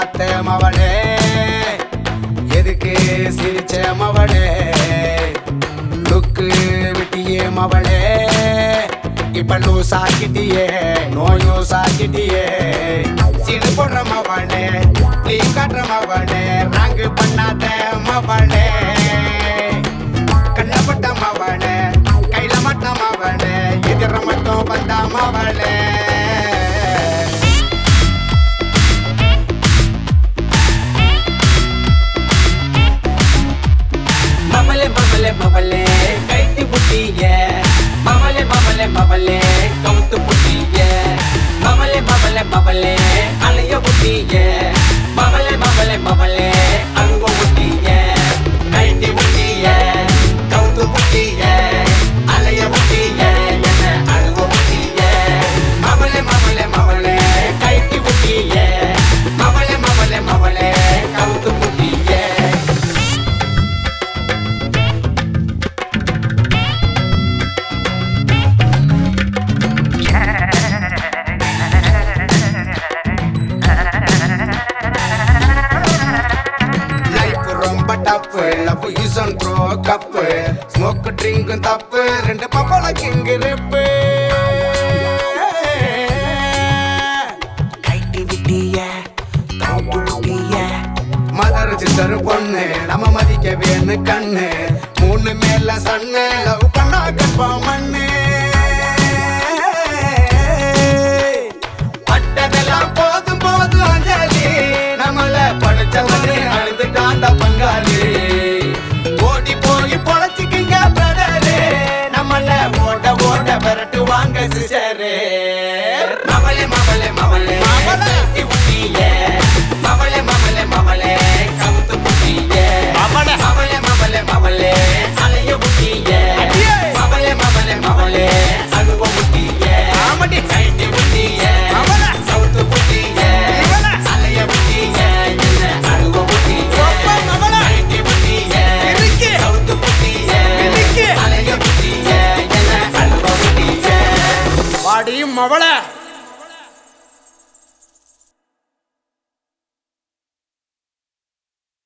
பார்த்த மவளே எதுக்கு சிரிச்ச மவளே லுக்கு விட்டியே மவளே இப்ப லூஸ் ஆக்கிட்டியே நோயும் சாக்கிட்டியே சிறு போடுற மவளே நீ காட்டுற மவளே ரங்கு பண்ணாத மவளே கண்ணப்பட்ட மவளே கையில மட்ட மவளே எதிர மட்டும் வந்த மவளே மவளே மவளே மவளே கைத்தி புட்டிய மவளே மவளே மவளே கவுத்து புட்டிய மவளே மவளே மவளே அலைய புட்டிய மவளே மவளே மவளே அங்க புட்டிய கைத்தி புட்டிய கவுத்து புட்டிய அலைய புட்டிய என்ன அழுவ புட்டிய மவளே மவளே மவளே கைத்தி புட்டிய மவளே மவளே மவளே கவுத்து புட்டிய லைஃப் ரொம்ப tough love use and bro cup smoke ட்ரிங்கும் தப்பு ரெண்டு பப்பள கிங்கு ரெப்பு கைட்டி விட்டிய தவுட்டு விட்டிய மதர் சித்தர் பொண்ணு நம்ம மதிக்க வேணும் கண்ணு மூணு மேல சண்ணு லவ் பண்ணா கற்பம் மண்ணு பட்டதெல்லாம் போதும் போதும் அஞ்சலி நம்மள படைச்சவனே அழுதுட்டாண்ட பங்காளி ஓடி போய் பொழைச்சிக்கிங்க பிரதரே நம்மள ஓட ஓட விரட்டு வாங்க சிசரே மவளே மவளே மவளே மவளே. கட்டி புட்டியே மவளே மவளே மவளே கவுத்து புட்டியே மவளே. மவளே மவளே மவளே அலைய புட்டியே அடியே. மவளே மவளே மவளே அழுவ புட்டியே ஆமாடி. கைட்டி புட்டியே மவளே. கவுத்து புட்டியே இவளே. அலைய புட்டியே என்ன அழுவ புட்டியே அப்பா, மவளே. கைட்டி புட்டியே இருக்கு. கவுத்து புட்டியே இருக்கு. அலைய புட்டியே என்ன அழுவ புட்டியே வாடியும் மவள